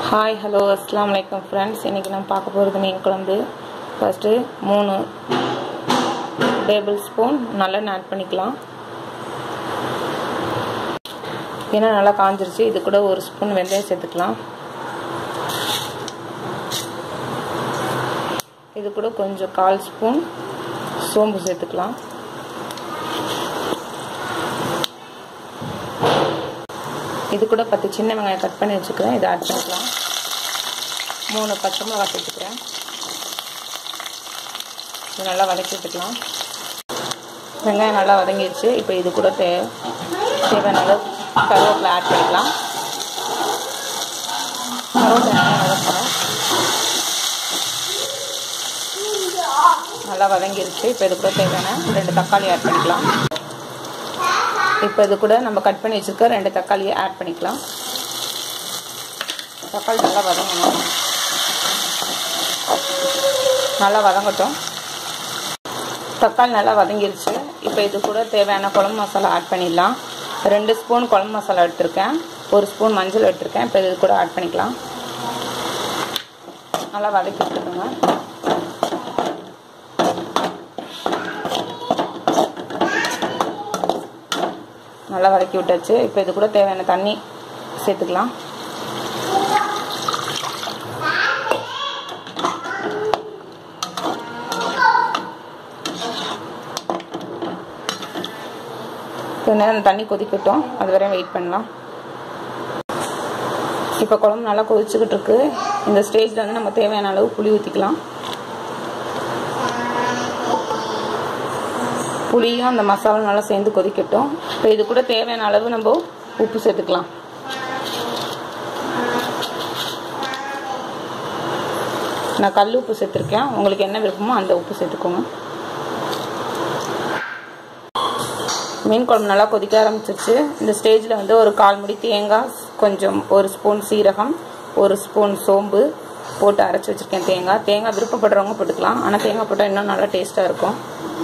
hi hello அஸ்லாம் வலைக்கம் friends இன்றைக்கி நம்ம பார்க்க போகிறது மீன் குழம்பு ஃபஸ்ட்டு மூணு டேபிள் ஸ்பூன் நல்லெண்ணெய் ஆட் பண்ணிக்கலாம் ஏன்னா நல்லா காஞ்சிருச்சு இது கூட ஒரு ஸ்பூன் வெந்தயம் சேர்த்துக்கலாம் இது கூட கொஞ்சம் கால் ஸ்பூன் சோம்பு சேர்த்துக்கலாம் இது கூட பத்து சின்ன வெங்காயம் கட் பண்ணி வச்சுக்கிறேன் இதை ஆட் பண்ணிக்கலாம் மூணு பச்சை மிளகாய் சேர்த்துக்கிறேன் இது நல்லா வதக்கி விட்டுக்கலாம் வெங்காயம் நல்லா வதங்கிடுச்சு இப்போ இது கூட தே தேவையான அளவு கருவேப்பிலை ஆட் பண்ணிக்கலாம் கருவேப்பிலை நல்லா வதக்கணும் நல்லா வதங்கிருச்சு இப்போ இது கூட தேவையான ரெண்டு தக்காளி ஆட் பண்ணிக்கலாம் இப்போ இது கூட நம்ம கட் பண்ணி வச்சுருக்க ரெண்டு தக்காளியை ஆட் பண்ணிக்கலாம் தக்காளி நல்லா வதங்கணும் நல்லா வதங்கட்டும் தக்காளி நல்லா வதங்கிருச்சு இப்போ இது கூட தேவையான குழம்பு மசாலா ஆட் பண்ணிடலாம் ரெண்டு ஸ்பூன் குழம்பு மசாலா எடுத்திருக்கேன் ஒரு ஸ்பூன் மஞ்சள் எடுத்திருக்கேன் இப்போ இது கூட ஆட் பண்ணிக்கலாம் நல்லா வதக்கி விட்டுருங்க நல்லா வதக்கி விட்டாச்சு இப்போ இது கூட தேவையான தண்ணி சேர்த்துக்கலாம் கொஞ்ச நேரம் தண்ணி கொதிக்கட்டும் அது வரையும் வெயிட் பண்ணலாம் இப்போ குழம்பு நல்லா கொதிச்சுக்கிட்டு இருக்கு இந்த ஸ்டேஜில் வந்து நம்ம தேவையான அளவு புளி ஊற்றிக்கலாம் புளியும் அந்த மசாலா நல்லா சேர்ந்து கொதிக்கட்டும் இப்போ இது கூட தேவையான அளவு நம்ம உப்பு சேர்த்துக்கலாம் நான் கல் உப்பு சேர்த்துருக்கேன் உங்களுக்கு என்ன விருப்பமோ அந்த உப்பு சேர்த்துக்கோங்க மீன் குழம்பு நல்லா கொதிக்க ஆரம்பிச்சிருச்சு இந்த ஸ்டேஜில் வந்து ஒரு கால் முடி தேங்காய் கொஞ்சம் ஒரு ஸ்பூன் சீரகம் ஒரு ஸ்பூன் சோம்பு போட்டு அரைச்சி வச்சுருக்கேன் தேங்காய் தேங்காய் விருப்பப்படுறவங்க போட்டுக்கலாம் ஆனால் தேங்காய் போட்டால் இன்னும் நல்லா டேஸ்ட்டாக இருக்கும்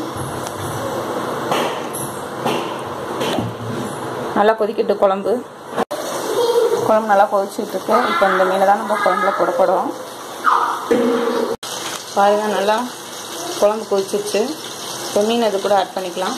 நல்லா கொதிக்கட்டு குழம்பு குழம்பு நல்லா கொதிச்சுட்டு இருக்கு இப்போ இந்த மீனை தான் நம்ம குழம்புல போட போடுறோம் பாருங்க நல்லா குழம்பு கொதிச்சிச்சு இப்போ மீன் அது கூட ஆட் பண்ணிக்கலாம்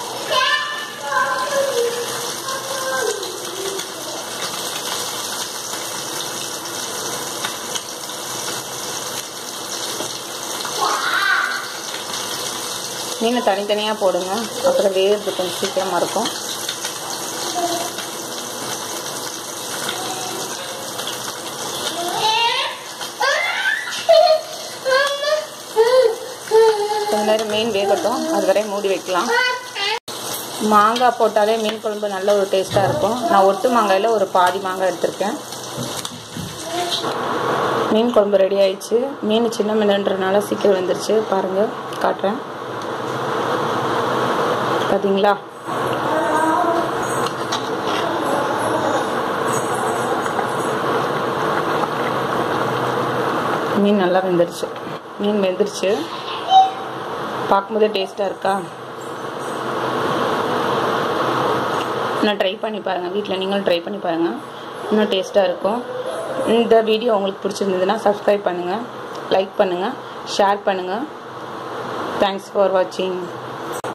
மீனை தனித்தனியாக போடுங்க அப்புறம் வேகிறது கொஞ்சம் சீக்கிரமாக இருக்கும் கொஞ்ச நேரம் மீன் வேகட்டும் அது வரை மூடி வைக்கலாம் மாங்காய் போட்டாலே மீன் குழம்பு நல்ல ஒரு டேஸ்ட்டாக இருக்கும் நான் ஒட்டு மாங்காயில் ஒரு பாதி மாங்காய் எடுத்திருக்கேன் மீன் குழம்பு ரெடி ஆயிடுச்சு மீன் சின்ன மீனுன்றதுனால சீக்கிரம் வந்துருச்சு பாருங்கள் காட்டுறேன் பார்த்தீங்களா மீன் நல்லா வெந்துருச்சு மீன் வெந்துருச்சு பார்க்கும்போதே டேஸ்ட்டாக இருக்கா இன்னும் ட்ரை பண்ணி பாருங்கள் வீட்டில் நீங்களும் ட்ரை பண்ணி பாருங்கள் இன்னும் டேஸ்ட்டாக இருக்கும் இந்த வீடியோ உங்களுக்கு பிடிச்சிருந்ததுன்னா சப்ஸ்கிரைப் பண்ணுங்கள் லைக் பண்ணுங்கள் ஷேர் பண்ணுங்கள் தேங்க்ஸ் ஃபார் வாட்சிங்